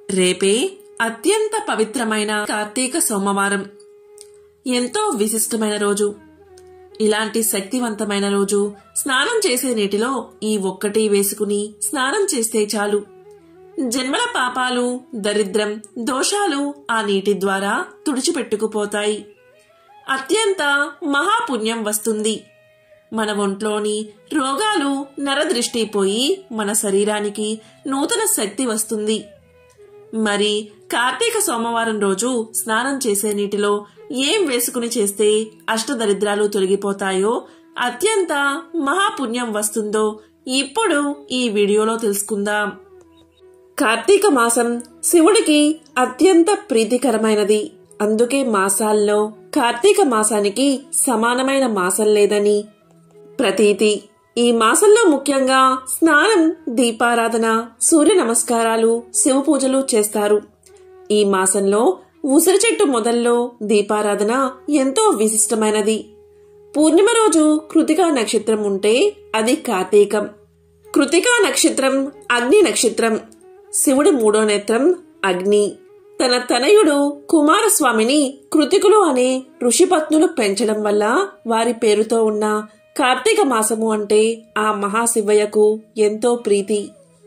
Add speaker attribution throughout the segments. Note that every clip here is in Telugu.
Speaker 1: రేపే అత్యంత పవిత్రమైన కార్తీక సోమవారం ఎంతో విశిష్టమైన రోజు ఇలాంటి శక్తివంతమైన రోజు స్నానం చేసే నీటిలో ఈ ఒక్కటి వేసుకుని స్నానం చేస్తే చాలు జన్మల పాపాలు దరిద్రం దోషాలు ఆ నీటి ద్వారా తుడిచిపెట్టుకుపోతాయి అత్యంత మహాపుణ్యం వస్తుంది మన ఒంట్లోని రోగాలు నరదృష్టి పోయి మన శరీరానికి నూతన శక్తి వస్తుంది మరి కార్తీక సోమవారం రోజు స్నానం చేసే నీటిలో ఏం వేసుకుని చేస్తే అష్టదరిద్రాలు తొలగిపోతాయో అత్యంత మహాపుణ్యం వస్తుందో ఇప్పుడు ఈ వీడియోలో తెలుసుకుందాం కార్తీక మాసం శివుడికి అత్యంత ప్రీతికరమైనది అందుకే మాసాల్లో కార్తీక మాసానికి సమానమైన మాసం లేదని ప్రతీతి ఈ మాసంలో ముఖ్యంగా స్నానం దీపారాధన సూర్య నమస్కారాలు శివ పూజలు చేస్తారు ఈ మాసంలో ఉసిరి చెట్టు మొదల్లో దీపారాధన ఎంతో విశిష్టమైనది పూర్ణిమ రోజు కృతికా నక్షత్రం ఉంటే అది కార్తీకం కృతికా నక్షత్రం అగ్ని నక్షత్రం శివుడి మూడో నేత్రం అగ్ని తన తనయుడు కుమారస్వామిని కృతికులు అనే ఋషిపత్నులు పెంచడం వల్ల వారి పేరుతో ఉన్న కార్తీక మాసము అంటే ఆ మహాశివయ్యకు ఎంతో ప్రీతి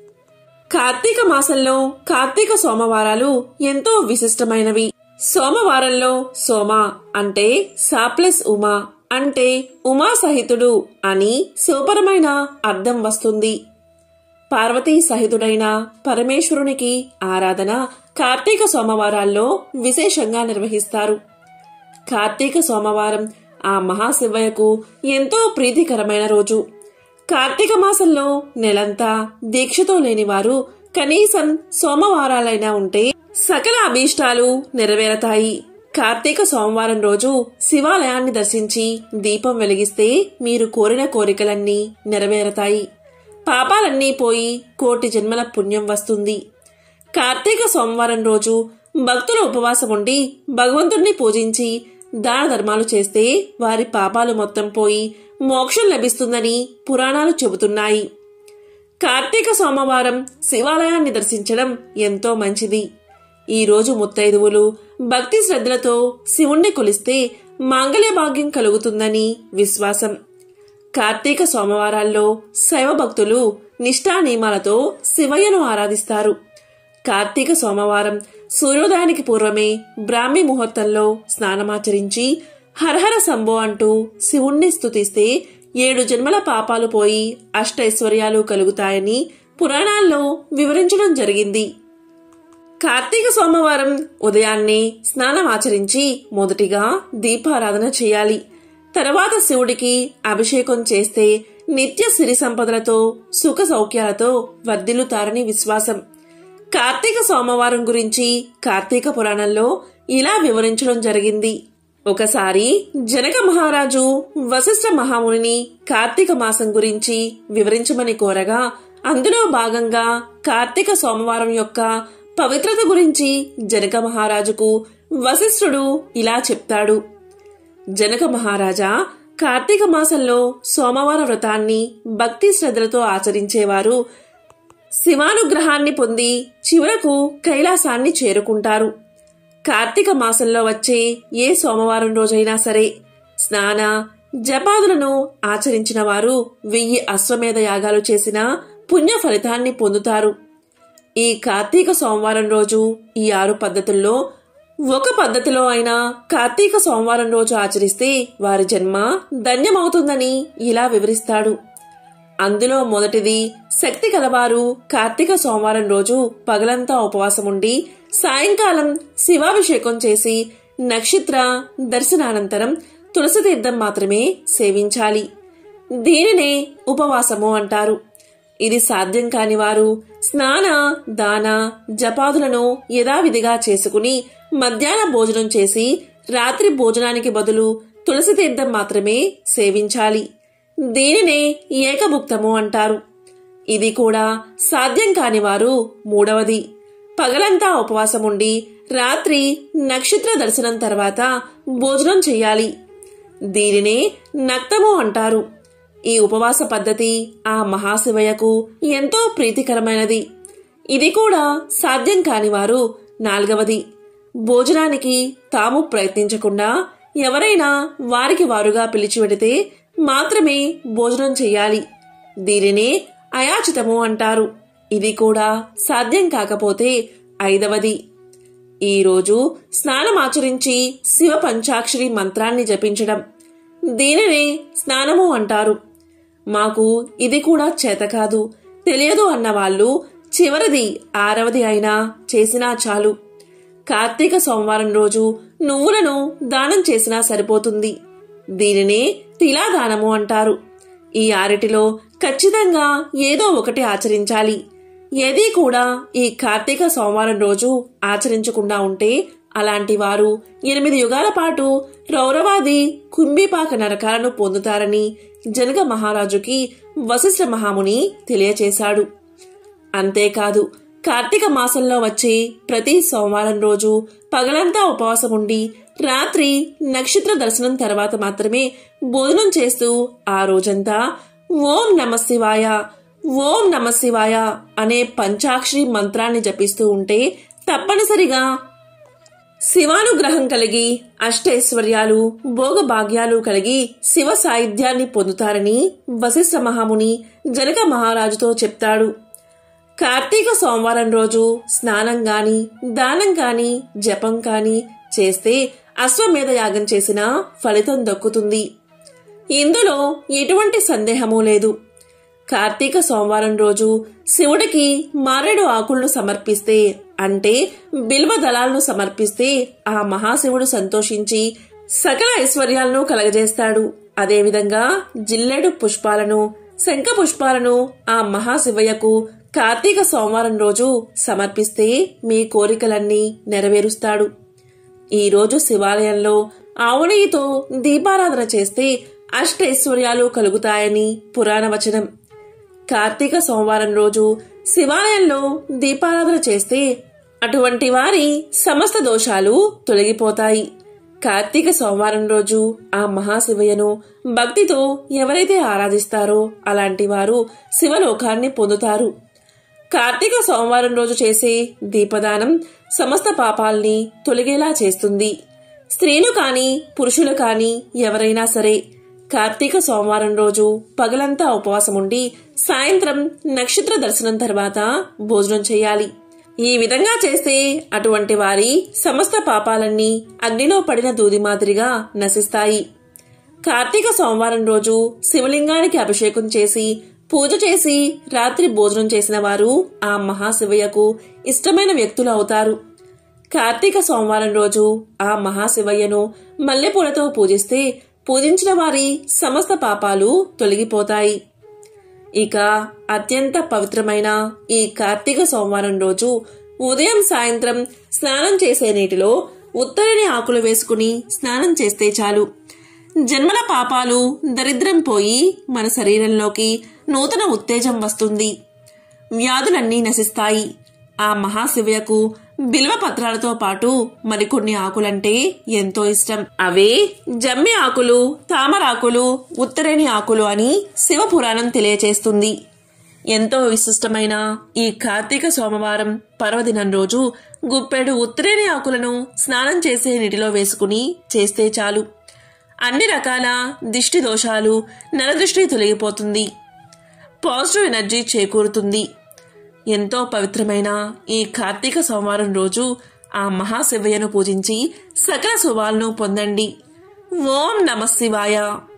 Speaker 1: కార్తీక మాసంలో కార్తీక సోమవారాలు ఎంతో విశిష్టమైనవి సోమవారంలో సోమ అంటే సాప్లస్ ఉమా అంటే ఉమా సహితుడు అని శివపరమైన అర్థం వస్తుంది పార్వతీ సహితుడైన పరమేశ్వరునికి ఆరాధన కార్తీక సోమవారాల్లో విశేషంగా నిర్వహిస్తారు కార్తీక సోమవారం ఆ మహాశివయ్యకు ఎంతో ప్రీతికరమైన రోజు కార్తీక మాసంలో నెలంతా దీక్షతో లేని వారు కనీసం సోమవారాలైనా ఉంటే సకల అభీష్టాలు నెరవేరతాయి కార్తీక సోమవారం రోజు శివాలయాన్ని దర్శించి దీపం వెలిగిస్తే మీరు కోరిన కోరికలన్నీ నెరవేరతాయి పాపాలన్నీ పోయి కోటి జన్మల పుణ్యం వస్తుంది కార్తీక సోమవారం రోజు భక్తుల ఉపవాసం ఉండి భగవంతుణ్ణి పూజించి దాన ధర్మాలు చేస్తే వారి పాపాలు మొత్తం పోయి మోక్షం లభిస్తుందని పురాణాలు చెబుతున్నాయి కార్తీక సోమవారం శివాలయాన్ని దర్శించడం ఎంతో మంచిది ఈ రోజు ముత్తైదువులు భక్తి శ్రద్ధలతో శివుణ్ణి కొలిస్తే మాంగళ్య భాగ్యం కలుగుతుందని విశ్వాసం కార్తీక సోమవారాల్లో శైవ భక్తులు నిష్ఠా నియమాలతో శివయ్యను ఆరాధిస్తారు కార్తీక సోమవారం సూర్యోదయానికి పూర్వమే బ్రాహ్మీ ముహూర్తంలో స్నానమాచరించి హరహర శంభో అంటూ శివుణ్ణి స్తుతిస్తే ఏడు జన్మల పాపాలు పోయి అష్టైశ్వర్యాలు కలుగుతాయని పురాణాల్లో వివరించడం జరిగింది కార్తీక సోమవారం ఉదయాన్నే స్నానం ఆచరించి మొదటిగా దీపారాధన చేయాలి తర్వాత శివుడికి అభిషేకం చేస్తే నిత్య సిరి సంపదలతో సుఖ సౌఖ్యాలతో వర్ధిల్లుతారని విశ్వాసం కార్తీక సోమవారం గురించి కార్తీక పురాణంలో ఇలా వివరించడం జరిగింది ఒకసారి జనక మహారాజు వశిష్ఠ మహామునిని కార్తీక మాసం గురించి వివరించమని కోరగా అందులో భాగంగా కార్తీక సోమవారం యొక్క పవిత్రత గురించి జనక మహారాజుకు వశిష్ఠుడు ఇలా చెప్తాడు జనక మహారాజా కార్తీక మాసంలో సోమవార వ్రతాన్ని భక్తి శ్రద్ధలతో ఆచరించేవారు శివానుగ్రహాన్ని పొంది చివరకు కైలాసాన్ని చేరుకుంటారు కార్తీక మాసంలో వచ్చే ఏ సోమవారం రోజైనా సరే స్నాన జపాదులను ఆచరించిన వారు వెయ్యి అశ్వమేధ యాగాలు చేసిన పుణ్య ఫలితాన్ని పొందుతారు ఈ కార్తీక సోమవారం రోజు ఈ ఆరు పద్ధతుల్లో ఒక పద్ధతిలో అయినా కార్తీక సోమవారం రోజు ఆచరిస్తే వారి జన్మ ధన్యమవుతుందని ఇలా వివరిస్తాడు అందులో మొదటిది శక్తి కలవారు కార్తీక సోమవారం రోజు పగలంతా ఉపవాసం ఉండి సాయంకాలం శివాభిషేకం చేసి నక్షత్ర దర్శనానంతరం తులసి తీర్థం మాత్రమే సేవించాలి దీనినే ఉపవాసము అంటారు ఇది సాధ్యం కాని వారు స్నాన దాన జపాదులను యథావిధిగా చేసుకుని మధ్యాహ్న భోజనం చేసి రాత్రి భోజనానికి బదులు తులసి తీర్థం మాత్రమే సేవించాలి దీనినే ఏకభుక్తము అంటారు ఇది కూడా సాధ్యం కాని వారు మూడవది పగలంతా ఉపవాసం ఉండి రాత్రి నక్షత్ర దర్శనం తర్వాత భోజనం చెయ్యాలి దీనినే నక్తము అంటారు ఈ ఉపవాస పద్ధతి ఆ మహాశివయ్యకు ఎంతో ప్రీతికరమైనది ఇది కూడా సాధ్యం కాని వారు నాలుగవది భోజనానికి తాము ప్రయత్నించకుండా ఎవరైనా వారికి వారుగా పిలిచి పెడితే మాత్రమే భోజనం చేయాలి దీనినే అయాచితము అంటారు ఇది కూడా సాధ్యం కాకపోతే ఐదవది ఈరోజు స్నానమాచరించి శివ పంచాక్షరి మంత్రాన్ని జపించడం దీనినే స్నానము అంటారు మాకు ఇది కూడా చేత కాదు తెలియదు అన్న వాళ్ళు చివరిది ఆరవది అయినా చేసినా చాలు కార్తీక సోమవారం రోజు నువ్వులను దానం చేసినా సరిపోతుంది దీనినే తిలాదానము అంటారు ఈ ఆరిటిలో ఖచ్చితంగా ఏదో ఒకటి ఆచరించాలి ఏదీ కూడా ఈ కార్తీక సోమవారం రోజు ఆచరించకుండా ఉంటే అలాంటి వారు ఎనిమిది యుగాల పాటు రౌరవాది కుంభిపాక నరకాలను పొందుతారని జనక మహారాజుకి వశిష్ఠ మహాముని తెలియచేశాడు అంతేకాదు కార్తీక మాసంలో వచ్చే ప్రతి సోమవారం రోజు పగలంతా ఉపవాసం ఉండి రాత్రి నక్షత్ర దర్శనం తర్వాత మాత్రమే భోజనం చేస్తూ ఆ రోజంతా ఓం నమ శివాయ ఓం నమ శివాయ అనే పంచాక్షరి మంత్రాన్ని జపిస్తూ ఉంటే తప్పనిసరిగా శివానుగ్రహం కలిగి అష్టైశ్వర్యాలు భోగభాగ్యాలు కలిగి శివ సాయుధ్యాన్ని పొందుతారని వశిష్ఠ మహాముని జనక మహారాజుతో చెప్తాడు కార్తీక సోమవారం రోజు స్నానం గాని దానం కాని జపం కాని చేస్తే అశ్వమేధ యాగం చేసిన ఫలితం దక్కుతుంది ఇందులో ఎటువంటి సందేహమూ లేదు కార్తీక సోమవారం రోజు శివుడికి మారేడు ఆకులను సమర్పిస్తే అంటే బిల్వ దళాలను సమర్పిస్తే ఆ మహాశివుడు సంతోషించి సకల ఐశ్వర్యాలను కలగజేస్తాడు అదేవిధంగా జిల్లెడు పుష్పాలను శంఖ పుష్పాలను ఆ మహాశివయ్యకు కార్తీక సోమవారం రోజు సమర్పిస్తే మీ కోరికలన్నీ నెరవేరుస్తాడు ఈ రోజు శివాలయంలో ఆవునెయ్యితో దీపారాధన చేస్తే అష్టైశ్వర్యాలు కలుగుతాయని పురాణ వచనం కార్తీక సోమవారం రోజు శివాలయంలో దీపారాధన చేస్తే అటువంటి వారి సమస్త దోషాలు తొలగిపోతాయి కార్తీక సోమవారం రోజు ఆ మహాశివయ్యను భక్తితో ఎవరైతే ఆరాధిస్తారో అలాంటి వారు శివలోకాన్ని పొందుతారు కార్తీక సోమవారం రోజు చేసే దీపదానం సమస్త పాపాల్ని తొలగేలా చేస్తుంది స్త్రీలు కాని పురుషులు కాని ఎవరైనా సరే కార్తీక సోమవారం రోజు పగలంతా ఉపవాసం ఉండి సాయంత్రం నక్షత్ర దర్శనం తర్వాత భోజనం చేయాలి ఈ విధంగా చేస్తే అటువంటి వారి సమస్త పాపాలన్నీ అగ్నిలో పడిన దూది మాదిరిగా నశిస్తాయి కార్తీక సోమవారం రోజు శివలింగానికి అభిషేకం చేసి పూజ చేసి రాత్రి భోజనం చేసిన వారు ఆ మహాశివయ్యకు ఇష్టమైన వ్యక్తులు అవుతారు కార్తీక సోమవారం రోజు ఆ మహాశివయ్యను మల్లెపూలతో పూజిస్తే పూజించిన వారి సమస్త పాపాలు తొలగిపోతాయి ఇక అత్యంత పవిత్రమైన ఈ కార్తీక సోమవారం రోజు ఉదయం సాయంత్రం స్నానం చేసే నీటిలో ఉత్తరిని ఆకులు వేసుకుని స్నానం చేస్తే చాలు జన్మల పాపాలు దరిద్రం పోయి మన శరీరంలోకి నూతన ఉత్తేజం వస్తుంది వ్యాధులన్నీ నశిస్తాయి ఆ మహాశివయ్యకు బిల్వ పత్రాలతో పాటు మరికొన్ని ఆకులంటే ఎంతో ఇష్టం అవే జమ్మి ఆకులు తామరాకులు ఉత్తరేణి ఆకులు అని శివపురాణం తెలియచేస్తుంది ఎంతో విశిష్టమైన ఈ కార్తీక సోమవారం పర్వదినం రోజు గుప్పెడు ఉత్తరేణి ఆకులను స్నానం చేసే నీటిలో వేసుకుని చేస్తే చాలు అన్ని రకాల దిష్టి దోషాలు నరదృష్టి తొలగిపోతుంది పాజిటివ్ ఎనర్జీ చేకూరుతుంది ఎంతో పవిత్రమైన ఈ కార్తీక సోమవారం రోజు ఆ మహాశివయ్యను పూజించి సకల శుభాలను పొందండి ఓం నమ శివాయ